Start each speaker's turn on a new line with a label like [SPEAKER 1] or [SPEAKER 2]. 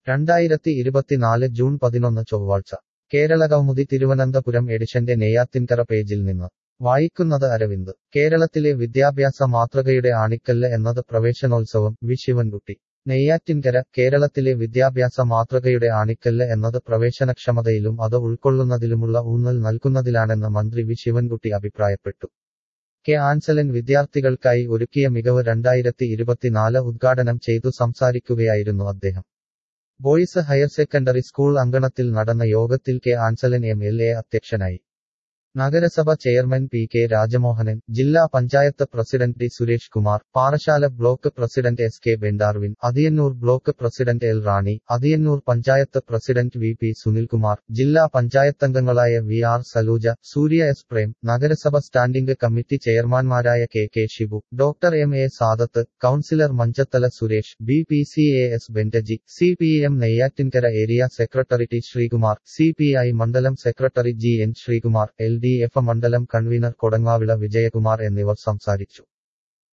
[SPEAKER 1] രണ്ടായിരത്തി ഇരുപത്തിനാല് ജൂൺ പതിനൊന്ന് ചൊവ്വാഴ്ച കേരള കൗമുദി തിരുവനന്തപുരം എഡിഷന്റെ നെയ്യാത്തിൻകര പേജിൽ നിന്ന് വായിക്കുന്നത് അരവിന്ദ് കേരളത്തിലെ വിദ്യാഭ്യാസ മാതൃകയുടെ ആണിക്കല്ല് എന്നത് പ്രവേശനോത്സവം വി ശിവൻകുട്ടി നെയ്യാറ്റിൻകര കേരളത്തിലെ വിദ്യാഭ്യാസ മാതൃകയുടെ ആണിക്കല്ല് എന്നത് പ്രവേശനക്ഷമതയിലും അത് ഉൾക്കൊള്ളുന്നതിലുമുള്ള ഊന്നൽ നൽകുന്നതിലാണെന്ന് മന്ത്രി വി ശിവൻകുട്ടി അഭിപ്രായപ്പെട്ടു കെ ആൻസലൻ വിദ്യാർത്ഥികൾക്കായി ഒരുക്കിയ മികവ് രണ്ടായിരത്തി ഇരുപത്തിനാല് ഉദ്ഘാടനം ചെയ്തു സംസാരിക്കുകയായിരുന്നു അദ്ദേഹം ബോയ്സ് ഹയർ സെക്കൻഡറി സ്കൂൾ അങ്കണത്തിൽ നടന്ന യോഗത്തിൽ K Ansalan M L A അധ്യക്ഷനായി നഗരസഭ ചെയർമാൻ പി കെ രാജമോഹനൻ ജില്ലാ panchayat president T Suresh Kumar Parassala block president S K Bendarwin Athiyannoor block president L Rani Athiyannoor panchayat president V P Sunilkumar ജില്ലാ പഞ്ചായത്തംഗങ്ങളായ V R Saluja Surya S Prem നഗരസഭ സ്റ്റാൻഡിംഗ് കമ്മിറ്റി ചെയർമാൻമാരായ K K Shibu doctor M A Sadath councillor Manjathala Suresh B P C A S Bendaji C P M Neyyattinkara area secretary T Sreekumar C P I മണ്ഡലം secretary G N Sreekumar L D F മണ്ഡലം convener Kodangavila Vijayakumar എന്നിവർ സംസാരിച്ചു